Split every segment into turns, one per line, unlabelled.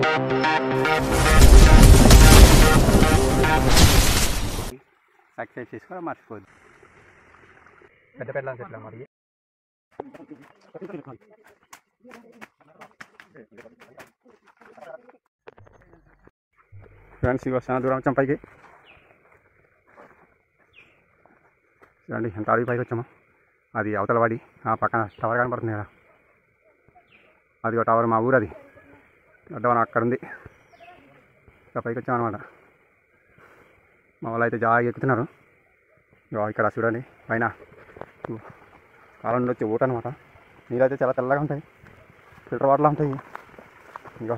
Success చేసుకోవాలి మర్చిపోద్దు పెద్ద పెద్ద చెట్ల మరి ఫ్రెండ్స్ ఇగో చాలా దూరం వచ్చాం పైకి చూడండి ఎంత అడవి పైకి వచ్చామో అది అవతల పడి ఆ పక్కన టవర్ కనపడుతుంది కదా అది టవర్ మా ఊరు అది అడ్డవనం అక్కడ ఉంది ఇంకా పైకి వచ్చామన్నమాట మా వాళ్ళు అయితే జాగా ఎక్కుతున్నారు ఇగో ఇక్కడ చూడండి పైన కాలం నుండి వచ్చే ఊట అనమాట నీళ్ళు అయితే చాలా తెల్లగా ఉంటాయి ఫిల్టర్ వాటర్లా ఉంటాయి ఇగో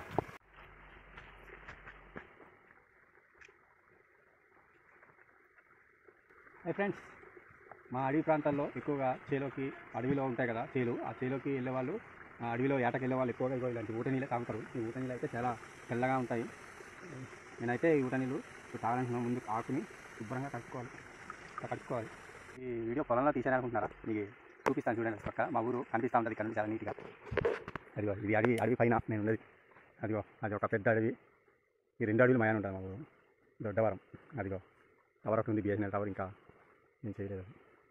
హై ఫ్రెండ్స్ మా అడవి ప్రాంతాల్లో ఎక్కువగా చేలోకి అడవిలో ఉంటాయి కదా చేలు ఆ చేలోకి వెళ్ళే వాళ్ళు ఆ అడవిలో ఏటకి వెళ్ళే వాళ్ళు ఎక్కువగా ఇగో ఇలాంటి ఊట నీళ్ళే తాగుతారు ఈ ఊట నీళ్ళు అయితే చాలా తెల్లగా ఉంటాయి నేనైతే ఈ ఊట నీళ్ళు ఇప్పుడు తాగడానికి ముందు ఆకుని శుభ్రంగా కట్టుకోవాలి ఇట్లా కట్టుకోవాలి ఈ వీడియో పొలంలో తీసాను అనుకుంటున్నారా మీకు చూపిస్తాను చూడండి పక్క మా ఊరు కనిపిస్తూ ఉంటుంది ఇక్కడ నుంచి చాలా నీట్గా అదిగో ఇది అడవి అడవి పైన నేను ఉన్నది అదిగో అది ఒక పెద్ద అడవి ఈ రెండు అడవులు మయాన్ ఉంటుంది మా ఊరు దొడ్డవరం అదిగో టవర్ ఒకటి ఉంది బిఎస్ఎన్ఎల్ టవర్ ఇంకా నేను చేయలేదు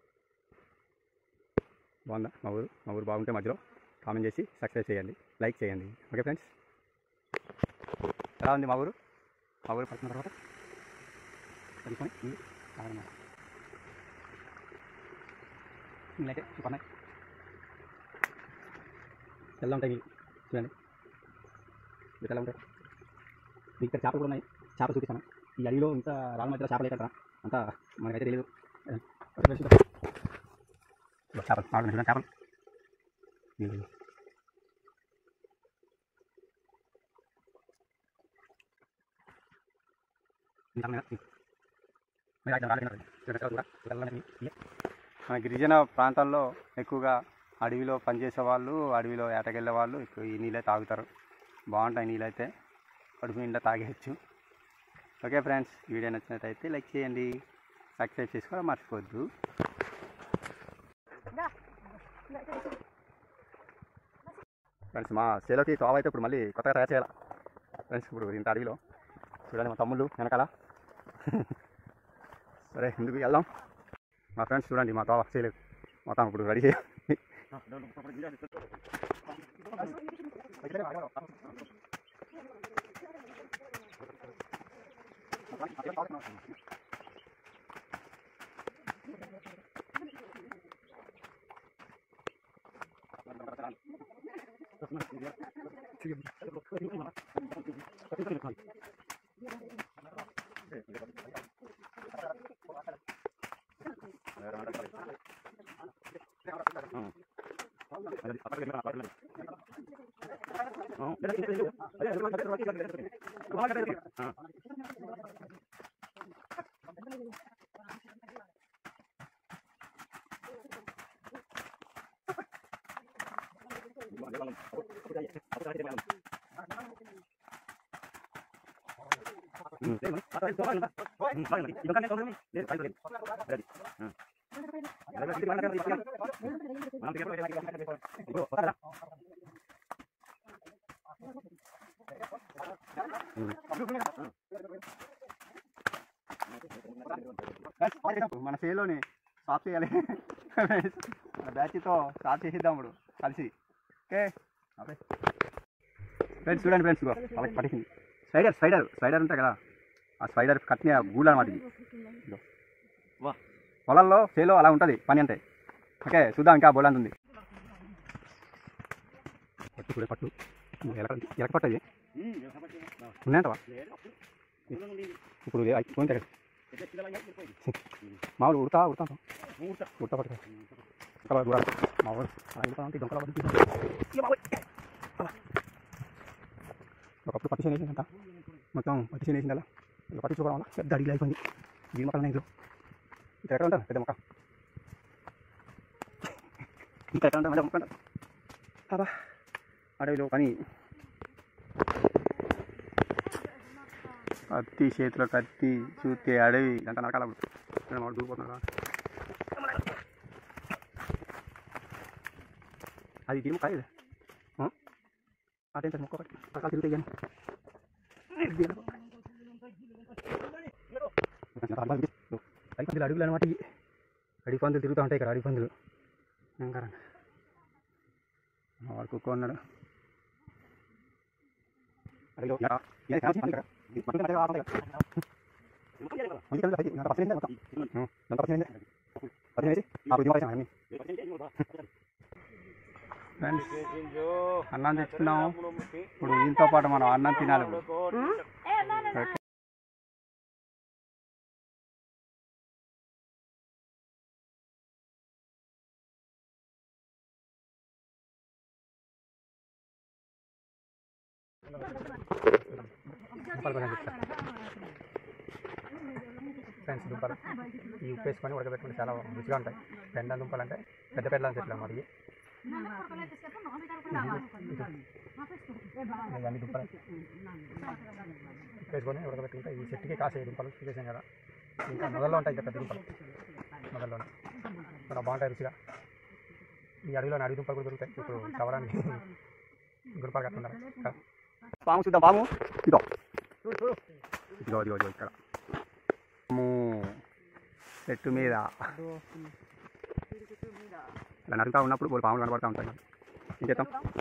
బాగుందా మా ఊరు మా ఊరు బాగుంటే మధ్యలో కామెంట్ చేసి సబ్స్క్రైబ్ చేయండి లైక్ చేయండి ఓకే ఫ్రెండ్స్ ఎలా ఉంది మా ఊరు మా ఊరు పడుతున్న తర్వాత తెలుసుకొని ఇవి తాగనమాట నీళ్ళైతే సూపర్ ఉన్నాయి తెల్ల ఉంటాయి నీళ్ళు చూడండి ఇవి తెల్ల ఉంటాయి మీకు ఇక్కడ చేపలు కూడా ఉన్నాయి చేపలు చూపిస్తాను ఈ అడవిలో ఇంత రాళ్ళ మధ్యలో చేపలు లేకుండా అంతా మనకైతే తెలియదు ఇదిగో చేపలు ఆడుతున్నాయి చూడండి చేపలు ఇదిగో. ఇంకా మీద ఇ- మీద అయితే రాళ్ళు తిన్నారు. చూడండి చేపలు కూడా తెల్లగా ఇయ్య. మన గిరిజన ప్రాంతాల్లో ఎక్కువగా అడవిలో పనిచేసే వాళ్ళు అడవిలో ఏటకెళ్ళే వాళ్ళు ఎక్కువ ఈ నీళ్ళే తాగుతారు బాగుంటాయి నీళ్ళైతే కడుపు నిండా తాగేయచ్చు ఓకే ఫ్రెండ్స్ వీడియో నచ్చినట్టయితే లైక్ చేయండి సబ్స్క్రైబ్ చేసుకోవడం మర్చిపోవద్దు ఫ్రెండ్స్ మా చేలోకి తోవ అయితే ఇప్పుడు మళ్ళీ కొత్తగా తయారు చేయాలి ఫ్రెండ్స్ ఇప్పుడు ఇంత అడవిలో చూడండి మా తమ్ముళ్ళు వెనకాల సరే ముందుకు వెళ్దాం మా ఫ్రెండ్స్ చూడండి మా తోవ చేయలేదు మొత్తం ఇప్పుడు రెడీ చేయాలి మన చేలోని స్టాప్ చేయాలి మన బ్యాచ్తో స్టార్ట్ చేసేద్దాం ఇప్పుడు కలిసి ఓకే ఫ్రెండ్స్ చూడండి ఫ్రెండ్స్ ఇగో వాళ్ళకి పట్టింది స్పైడర్ స్పైడర్ స్పైడర్ ఉంటాయి కదా ఆ స్పైడర్ కట్టిన గూళ్ళు అనమాట ఇది ఇదిగో. పొలాల్లో చేలో అలా ఉంటుంది పని అంటే ఓకే చూద్దాం ఇంకా బోలాంత ఉంది పట్టు కూడా పట్టు ఎలక ఎలక పట్టు అది ఉన్నాయంటవా ఇప్పుడు అయిపోయింది కదా మామూలు ఉడతా ఉడతా ఉడతా పట్టుకో ఇంకా దూరం మామూలు అలా వెళ్తా ఉంటే దొంగల పడుతుంది ఒకప్పుడు పత్తి చేసి వేసిందంట మొత్తం పత్తి చేసి వేసింది అలా ఇలా పత్తి చూడడం వల్ల పెద్ద అడిగి అయిపోయింది దీని మొక్కలు ఇంట్లో ఇక్కడ ఎక్కడ ఉంటారు పెద్ద మొక్క ఇంకా ఎక్కడ ఉంటారు పెద్ద మొక్క ఉంటారు అబ్బా అడవిలో పని కత్తి చేతిలో కత్తి చూస్తే అడవి అంత నరకాల వాడు దూరిపోతున్నారా అది దీని కాదు అటెంత మొక్క ఒకటి రకాలు తిరుగుతాయి కానీ అడిగి పందులు అడుగులు అనమాట ఇవి అడిగి పందులు తిరుగుతూ ఉంటాయి ఇక్కడ అడిగి పందులు భయంకరంగా మా వాడు కుక్క ఉన్నాడు అడిగిలో ఇలా, ఇలా కాల్చి పందులు ఇక్కడ. ఇది పందులు అంటే ఆడుతాయి కదా. మంచి కళ్ళు పైకి, ఇంకా పచ్చడి వేసిందే మొత్తం. ఉం, ఇదంతా పచ్చడి వేసిందే. పచ్చడి వేసి, ఆ రుచి మారేసాం అన్నీ. ఫ్రెండ్స్ అన్నం తెచ్చుకున్నాము ఇప్పుడు దీంతో పాటు మనం అన్నం తినాలి ఇప్పుడు. ఓకే. దుంపలు కొంచెం చెప్తా. ఫ్రెండ్స్ దుంపలు ఈ ఉప్పు వేసుకొని ఉడకబెట్టుకుంటే చాలా రుచిగా ఉంటాయి పెండ దుంపలు అంటే పెద్ద పెద్ద చెట్లు మరి ఇవి. ఇవన్నీ దుంపలు వేసుకొని ఉడకబెట్టుకుంటే ఈ చెట్టుకి కాసే దుంపలు చూసేసాం కదా ఇంకా మొదల్లో ఉంటాయి ఇంకా పెద్ద దుంపలు మొదల్లోనే చాలా బాగుంటాయి రుచిగా ఈ అడవిలో అడవి దుంపలు కూడా దొరుకుతాయి ఇప్పుడు చవరానికి గురుపాలు కట్టున్నారు పాము చూద్దాం పాము ఇదో ఇదిగో ఇదిగో ఇదిగో ఇక్కడ పాము చెట్టు మీద ఇలా నడుగుతా ఉన్నప్పుడు కొన్ని పాములు కనబడతా ఉంటాయి ఏం చేద్దాం